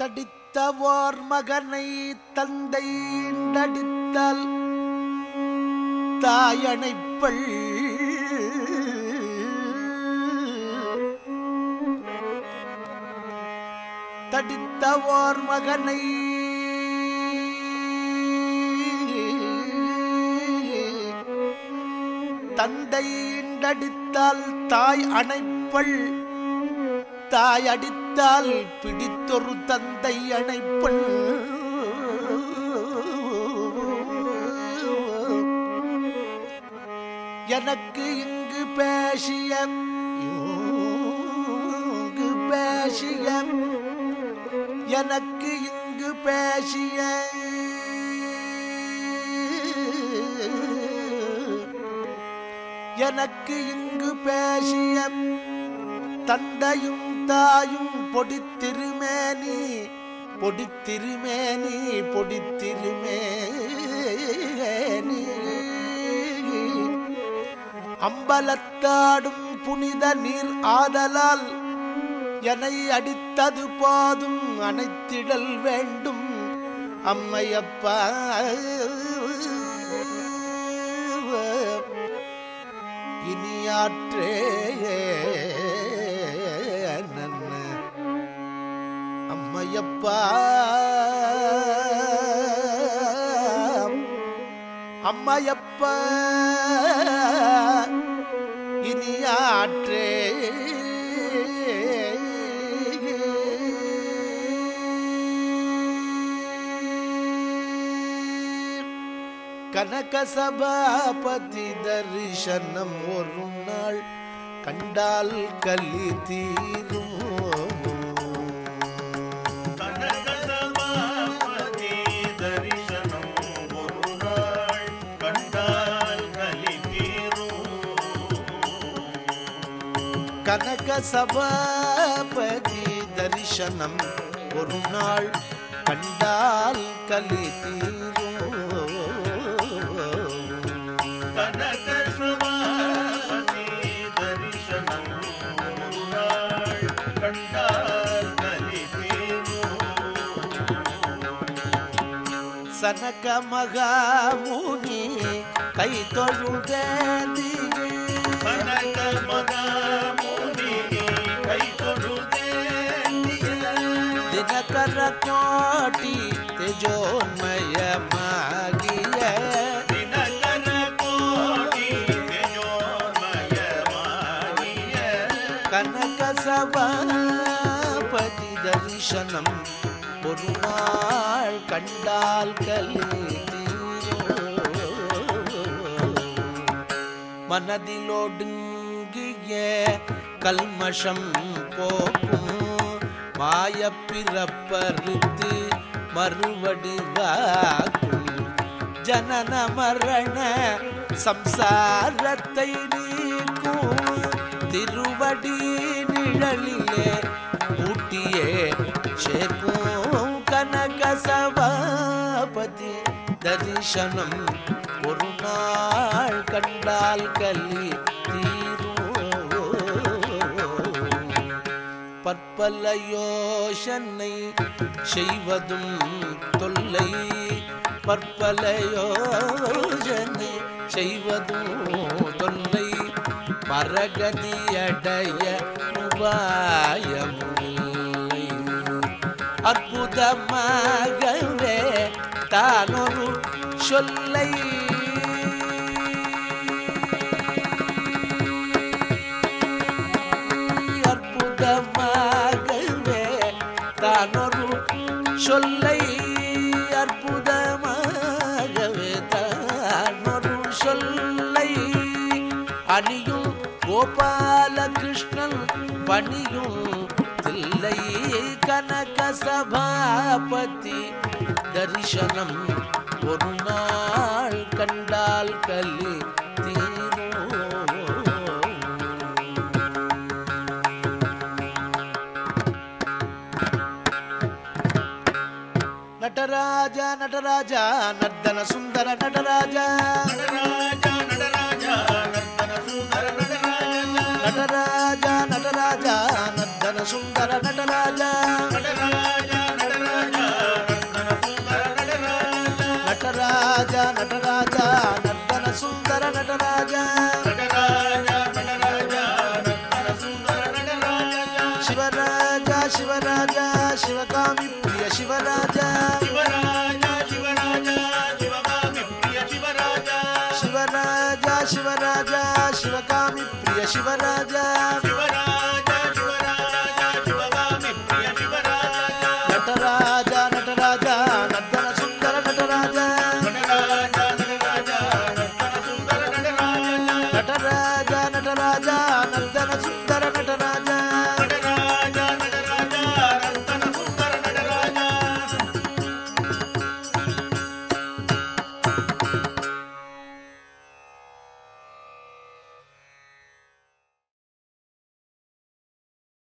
தடித்தவோர் மகனை தந்தை நடித்தல் தாயணைப்பள் தடித்தவோர் மகனை தந்தை அடித்தால் தாய் அணைப்பள் தாய் அடித்தால் பிடித்தொரு தந்தை அணைப்பள் எனக்கு இங்கு பேசிய இங்கு பேசிய எனக்கு இங்கு பேசிய எனக்கு இங்கு பேசிய தந்தையும் தாயும் பொடித்திருமேனி பொடித்திருமேனி பொடித்திருமேனி அம்பலத்தாடும் புனித நீர் ஆதலால் என்னை அடித்தது போதும் அணைத்திடல் வேண்டும் அம்மையப்பா இனியாற்றே நன்ன அம்மையப்பா அம்மையப்பா இனியாற்றே கனக சபாபதி தரிசனம் ஒரு நாள் கண்டால் கலி தீரும் கனகசபாபதி தரிசனம் ஒரு நாள் கண்டால் கலி தீரும். கனக சபாபதி தரிசனம் ஒரு நாள் கண்டால் கலி தீரும் கனகசபாபதி தரிசனம் ஒரு நாள் கண்டால் கலி தீரும். சனக மகாமுனி கை தொழுதேந்தியே கனக மகாமுனி கை தொழுதேந்திய ದಿನಕರ ಕೋಟಿ ತೇಜೋನ್ಮಯಮಾಗಿಯ தினகர கோடி தேஜோமயமாகிய ಕನಕ ಸಭಾಪತಿ ದರ್ಶನಂ ஒரு நாள் கண்டால் கலி மனதிலொடுங்கிய கல்மஷம் போக்கும் மாயப்பிறப்பறுத்து மறுவடிவாக்கும் ஜனன மரண சம்சாரத்தை நீக்கும் திருவடி நிழலிலே ஊட்டியே சேர்க்கும் கனக சபாபதி தரிசனம் ஒரு நாள் கண்டால் கலி தீரும் பற்பல யோசனை செய்வதும் தொல்லை பற்பல யோசனை செய்வதும் தொல்லை பரகதி அடைய உபாயமில்லை அற்புதமாகவே தானொரு சொல்லை அற்புதமாகவே தானொரு சொல்லை அற்புதமாகவே தானொரு சொல்லை அணியும் கோபாலகிருஷ்ணன் பணியும் தில்லை கனக சபாபதி தரிசனம் ஒரு நாள் கண்டால் கலி ನಟರಾಜ ನಟರಾಜ ನರ್ದನ ಸುಂದರ ನಟರಾಜ நடராஜா நடராஜா நர்த்தன சுந்தர நடராஜா ನಟರಾಜ ನಟರಾಜ ನರ್ದನ ಸುಂದರ ನಟರಾಜ நடராஜா நடராஜா சிவராஜா சிவராஜா சிவகாமி பிரிய சிவராஜா சிவராஜா சிவராஜா சிவகாமி பிரிய சிவராஜா சிவராஜா சிவராஜா சிவகாமி பிரிய சிவராஜா சிவராஜா